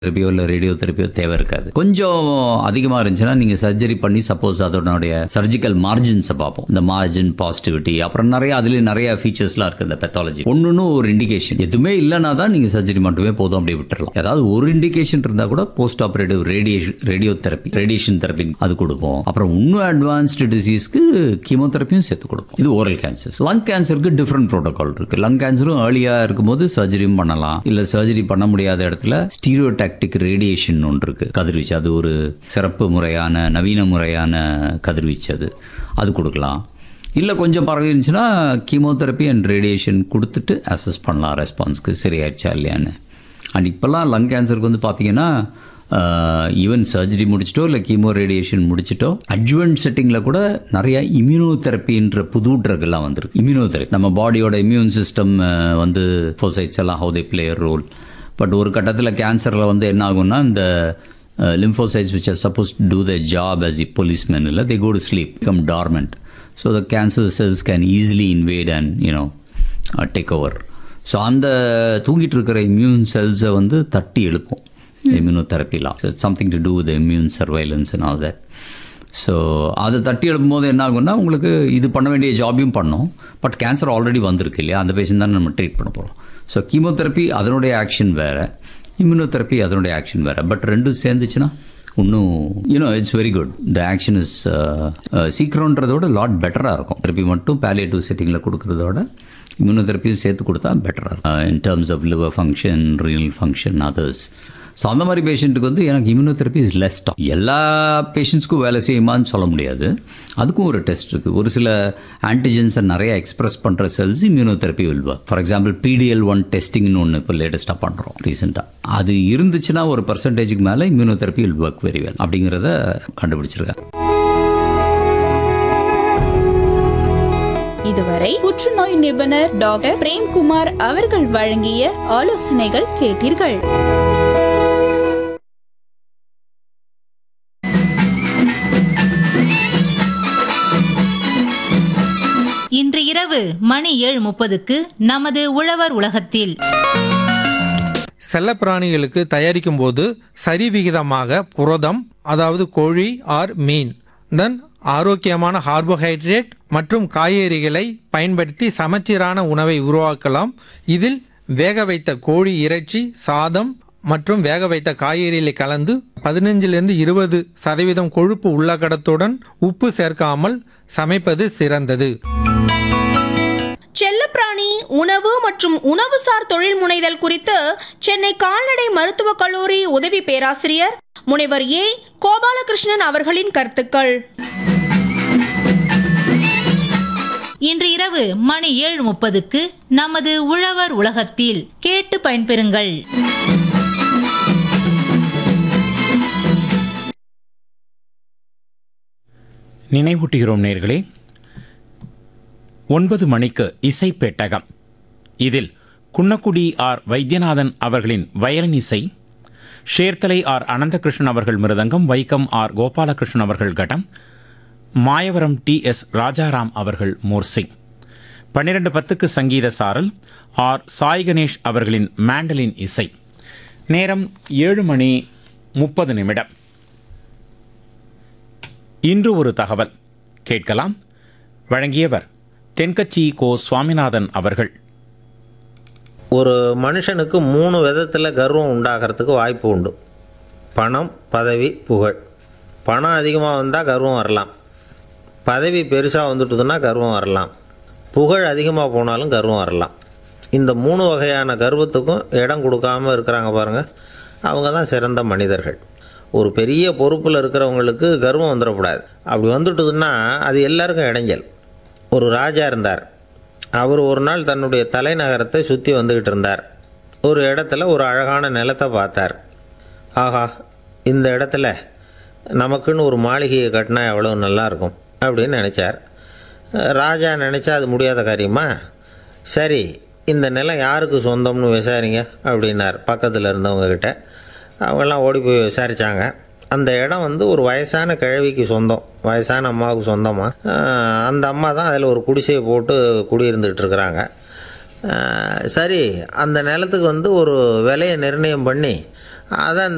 தெரப்பியோ இல்லை ரேடியோ தெரப்பியோ தேவை இருக்காது கொஞ்சம் அதிகமாக இருந்துச்சுன்னா நீங்கள் சர்ஜரி பண்ணி சப்போஸ் அதனுடைய சர்ஜிக்கல் மார்ஜின்ஸை பார்ப்போம் இந்த மார்ஜின் பாசிட்டிவிட்டி அப்புறம் நிறைய அதுலேயும் நிறைய ஃபீச்சர்ஸ்லாம் இருக்குது இந்த பெத்தாலஜி ஒன்றுன்னு ஒரு இண்டிகேஷன் எதுவுமே இல்லைனா தான் நீங்கள் சர்ஜரி மட்டுமே போதும் அப்படியே விட்டுறலாம் ஏதாவது ஒரு இண்டிகேஷன் இருந்தால் கூட post operative radiation radio therapy radiation therapy அது கொடுப்போம் அப்புறம் இன்னும் அட்வான்ஸ்டு டிசீஸ்க்கு கீமோதெரப்பியும் சேர்த்து கொடுப்போம் இது ஓரல் கேன்சர் லங் கேன்சருக்கு டிஃப்ரெண்ட் ப்ரோட்டோகால் இருக்கு லங் கேன்சரும் ஏர்லியாக இருக்கும்போது சர்ஜரியும் பண்ணலாம் இல்லை சர்ஜரி பண்ண முடியாத இடத்துல ஸ்டீரியோடாக்டிக் ரேடியேஷன் ஒன்று இருக்கு கதிர்வீச்சு அது ஒரு சிறப்பு முறையான நவீன முறையான கதிர்வீச்சு அது அது கொடுக்கலாம் இல்லை கொஞ்சம் பரவி இருந்துச்சுன்னா கீமோதெரப்பி அண்ட் ரேடியேஷன் கொடுத்துட்டு அசஸ் பண்ணலாம் ரெஸ்பான்ஸ்க்கு சரியாயிடுச்சா இல்லையான்னு அண்ட் இப்போல்லாம் லங் கேன்சருக்கு வந்து பார்த்தீங்கன்னா ஈவன் சர்ஜரி முடிச்சிட்டோ இல்லை கீமோ ரேடியேஷன் முடிச்சிட்டோ அட்ஜுவன்ட் செட்டிங்கில் கூட நிறைய இம்யூனோதெரப்பின்ற புது ட்ரக் எல்லாம் வந்திருக்கு இம்யூனோதெரப்பி நம்ம பாடியோட இம்யூன் சிஸ்டம் வந்து ஃபோசைட்ஸ் எல்லாம் how they play role but ஒரு கட்டத்தில் கேன்சரில் வந்து என்ன ஆகும்னா இந்த lymphocytes which are suppose to the job as a policemen இல்லை they go to sleep become dormant so the cancer cells can easily invade and you know uh, take over so அந்த தூங்கிட்டு இருக்கிற இம்யூன் செல்ஸை வந்து தட்டி எழுப்போம் இம்யூனோதெரப்பிலாம் something to do with immune surveillance and all that so அதை தட்டி எழுப்பும்போது என்ன ஆகும்னா உங்களுக்கு இது பண்ண வேண்டிய ஜாபையும் பண்ணோம் பட் கேன்சர் ஆல்ரெடி வந்திருக்கு இல்லையா அந்த பேஷண்ட் தான் நம்ம ட்ரீட் பண்ண போகிறோம் ஸோ கீமோதெரப்பி அதனுடைய ஆக்ஷன் வேறு இம்யூனோதெரப்பி அதனுடைய ஆக்ஷன் வேறு பட் ரெண்டும் சேர்ந்துச்சுன்னா இன்னும் you know it's very good the action is சீக்கிரன்றதோட லாட் பெட்டராக இருக்கும் தெரப்பி மட்டும் பேலியேட்டிவ் செட்டிங்கில் கொடுக்குறதோட இம்யூனோதெரப்பியும் சேர்த்து கொடுத்தா பெட்டராக இருக்கும் in terms of liver function renal function others so அந்த மாதிரி பேஷண்ட்டுக்கு வந்து எனக்கு இம்யூனோதெரப்பி இஸ் லெஸ் டாப் எல்லா பேஷண்ட்ஸ்க்கும் வேலை செய்யுமான்னு சொல்ல முடியாது அதுக்கும் ஒரு டெஸ்ட் இருக்குது ஒரு சில ஆன்டிஜென்ஸை நிறைய எக்ஸ்பிரஸ் பண்ணுற செல்ஸ் இம்யூனோதெரப்பி வில்வா ஃபார் எக்ஸாம்பிள் பிடிஎல் ஒன் டெஸ்டிங்னு ஒன்று இப்போ லேட்டஸ்ட்டாக பண்ணுறோம் ரீசெண்டாக அது இருந்துச்சுன்னா ஒரு பர்சன்டேஜுக்கு மேலே immunotherapy will work very well அப்படிங்கிறத கண்டுபிடிச்சிருக்காங்க இதுவரை புற்றுநோய் நிபுணர் டாக்டர் பிரேம்குமார் அவர்கள் வழங்கிய ஆலோசனைகள் கேட்டீர்கள் இன்று இரவு மணி ஏழு முப்பதுக்கு நமது உழவர் உலகத்தில் செல்லப்பிராணிகளுக்கு தயாரிக்கும் போது சரிவிகிதமாக புரதம் அதாவது கோழி ஆர் மீன் தென் ஆரோக்கியமான கார்போஹைட்ரேட் மற்றும் காய்கறிகளை பயன்படுத்தி சமச்சீரான உணவை உருவாக்கலாம் இதில் வேக வைத்த கோழி இறைச்சி சாதம் மற்றும் வேக வைத்த காய்கறிகளை கலந்து பதினஞ்சிலிருந்து இருபது சதவீதம் கொழுப்பு உள்ளகடத்துடன் உப்பு சேர்க்காமல் சமைப்பது சிறந்தது செல்லப்பிராணி உணவு மற்றும் உணவுசார் தொழில் முனைதல் குறித்து சென்னை கால்நடை மருத்துவக் கல்லூரி உதவி பேராசிரியர் முனைவர் ஏ கோபாலகிருஷ்ணன் அவர்களின் கருத்துக்கள் இன்று இரவு மணி ஏழு முப்பதுக்கு நமது உழவர் உலகத்தில் கேட்டு பயன்பெறுங்கள் நினைவூட்டுகிறோம் நேர்களே ஒன்பது மணிக்கு இசை பெட்டகம் இதில் குன்னக்குடி ஆர் வைத்தியநாதன் அவர்களின் வயலின் இசை ஷேர்த்தலை ஆர் அனந்தகிருஷ்ணன் அவர்கள் மிருதங்கம் வைக்கம் ஆர் கோபாலகிருஷ்ணன் அவர்கள் கடம் மாயவரம் டி எஸ் ராஜாராம் அவர்கள் மோர்சிங் பன்னிரண்டு பத்துக்கு சங்கீத சாரல் ஆர் சாய் கணேஷ் அவர்களின் மேண்டலின் இசை நேரம் ஏழு மணி முப்பது நிமிடம் இன்று ஒரு தகவல் கேட்கலாம் வழங்கியவர் தென்கட்சி கோ சுவாமிநாதன் அவர்கள் ஒரு மனுஷனுக்கு மூணு விதத்தில் கர்வம் உண்டாகிறதுக்கு வாய்ப்பு உண்டு பணம் பதவி புகழ் பணம் அதிகமாக வந்தால் கர்வம் வரலாம் பதவி பெருசாக வந்துட்டுதுன்னா கர்வம் வரலாம் புகழ் அதிகமாக போனாலும் கர்வம் வரலாம் இந்த மூணு வகையான கர்வத்துக்கும் இடம் கொடுக்காம இருக்கிறாங்க பாருங்கள் அவங்க தான் சிறந்த மனிதர்கள் ஒரு பெரிய பொறுப்பில் இருக்கிறவங்களுக்கு கர்வம் வந்துடக்கூடாது அப்படி வந்துட்டுதுன்னா அது எல்லாருக்கும் இடைஞ்சல் ஒரு ராஜா இருந்தார் அவர் ஒரு நாள் தன்னுடைய தலைநகரத்தை சுற்றி வந்துக்கிட்டு இருந்தார் ஒரு இடத்துல ஒரு அழகான நிலத்தை பார்த்தார் ஆஹா இந்த இடத்துல நமக்குன்னு ஒரு மாளிகையை கட்டினா எவ்வளோ நல்லா இருக்கும் அப்படின்னு நினச்சார் ராஜா நினச்சா அது முடியாத காரியமா சரி இந்த நிலம் யாருக்கு சொந்தம்னு விசாரிங்க அப்படின்னார் பக்கத்தில் இருந்தவங்க கிட்ட அவங்கெல்லாம் ஓடி போய் விசாரித்தாங்க அந்த இடம் வந்து ஒரு வயசான கிழவிக்கு சொந்தம் வயசான அம்மாவுக்கு சொந்தமாக அந்த அம்மா தான் அதில் ஒரு குடிசையை போட்டு குடியிருந்துகிட்டு இருக்கிறாங்க சரி அந்த நிலத்துக்கு வந்து ஒரு விலையை நிர்ணயம் பண்ணி அதை அந்த